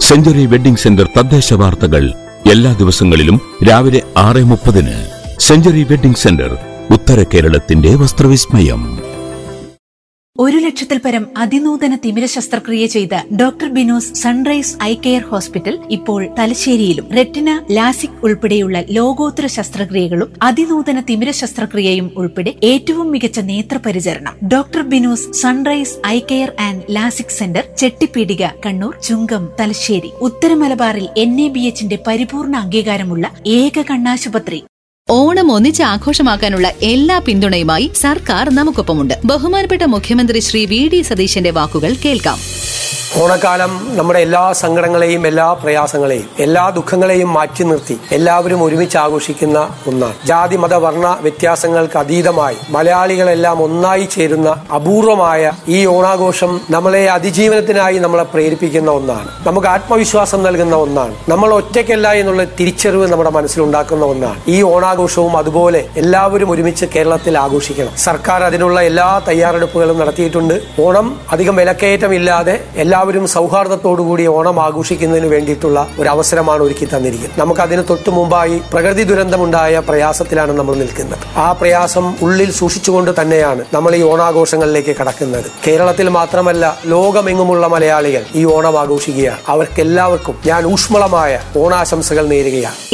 century wedding centre തദ്ദേശ വാർത്തകൾ എല്ലാ ദിവസങ്ങളിലും രാവിലെ ആറ് മുപ്പതിന് സെഞ്ചുറി വെഡിംഗ് സെന്റർ ഉത്തര കേരളത്തിന്റെ വസ്ത്രവിസ്മയം ഒരു ലക്ഷത്തിൽ പരം അതിനൂതന തിമിര ശസ്ത്രക്രിയ ചെയ്ത doctor Binos sunrise eye care hospital ഇപ്പോൾ തലശ്ശേരിയിലും റെറ്റിന ലാസിക് ഉൾപ്പെടെയുള്ള ലോകോത്തര ശസ്ത്രക്രിയകളും അതിനൂതന തിമിര ശസ്ത്രക്രിയയും ഉൾപ്പെടെ ഏറ്റവും മികച്ച നേത്രപരിചരണം doctor Binos sunrise eye care and LASIK centre Chettipeedika Kannur Chungam Thalassery ഉത്തര മലബാറിൽ എൻ എ ബി എച്ചിന്റെ പരിപൂർണ അംഗീകാരമുള്ള ഏക കണ്ണാശുപത്രി ഓണം ഒന്നിച്ച് ആഘോഷമാക്കാനുള്ള എല്ലാ പിന്തുണയുമായി സർക്കാർ നമുക്കൊപ്പമുണ്ട് ബഹുമാനപ്പെട്ട മുഖ്യമന്ത്രി ശ്രീ വി ഡി സതീശന്റെ വാക്കുകൾ കേൾക്കാം ഓണക്കാലം നമ്മുടെ എല്ലാ സങ്കടങ്ങളെയും എല്ലാ പ്രയാസങ്ങളെയും എല്ലാ ദുഃഖങ്ങളെയും മാറ്റി നിർത്തി എല്ലാവരും ഒരുമിച്ച് ആഘോഷിക്കുന്ന ഒന്നാണ് ജാതി മത വർണ്ണ വ്യത്യാസങ്ങൾക്ക് അതീതമായി മലയാളികളെല്ലാം ഒന്നായി ചേരുന്ന അപൂർവമായ ഈ ഓണാഘോഷം നമ്മളെ അതിജീവനത്തിനായി നമ്മളെ പ്രേരിപ്പിക്കുന്ന ഒന്നാണ് നമുക്ക് ആത്മവിശ്വാസം നൽകുന്ന ഒന്നാണ് നമ്മൾ ഒറ്റയ്ക്കല്ല എന്നുള്ള തിരിച്ചറിവ് നമ്മുടെ മനസ്സിലുണ്ടാക്കുന്ന ഒന്നാണ് ഈ ഓണാഘോഷവും അതുപോലെ എല്ലാവരും ഒരുമിച്ച് കേരളത്തിൽ ആഘോഷിക്കണം സർക്കാർ അതിനുള്ള എല്ലാ തയ്യാറെടുപ്പുകളും നടത്തിയിട്ടുണ്ട് ഓണം അധികം വിലക്കയറ്റമില്ലാതെ എല്ലാവരും സൗഹാർദ്ദത്തോടുകൂടി ഓണം ആഘോഷിക്കുന്നതിന് വേണ്ടിയിട്ടുള്ള ഒരു അവസരമാണ് ഒരുക്കി തന്നിരിക്കുന്നത് നമുക്ക് അതിന് തൊട്ടു മുമ്പായി പ്രകൃതി ദുരന്തമുണ്ടായ പ്രയാസത്തിലാണ് നമ്മൾ നിൽക്കുന്നത് ആ പ്രയാസം ഉള്ളിൽ സൂക്ഷിച്ചുകൊണ്ട് തന്നെയാണ് നമ്മൾ ഈ ഓണാഘോഷങ്ങളിലേക്ക് കടക്കുന്നത് കേരളത്തിൽ മാത്രമല്ല ലോകമെങ്ങുമുള്ള മലയാളികൾ ഈ ഓണം ആഘോഷിക്കുകയാണ് അവർക്കെല്ലാവർക്കും ഞാൻ ഊഷ്മളമായ ഓണാശംസകൾ നേരുകയാണ്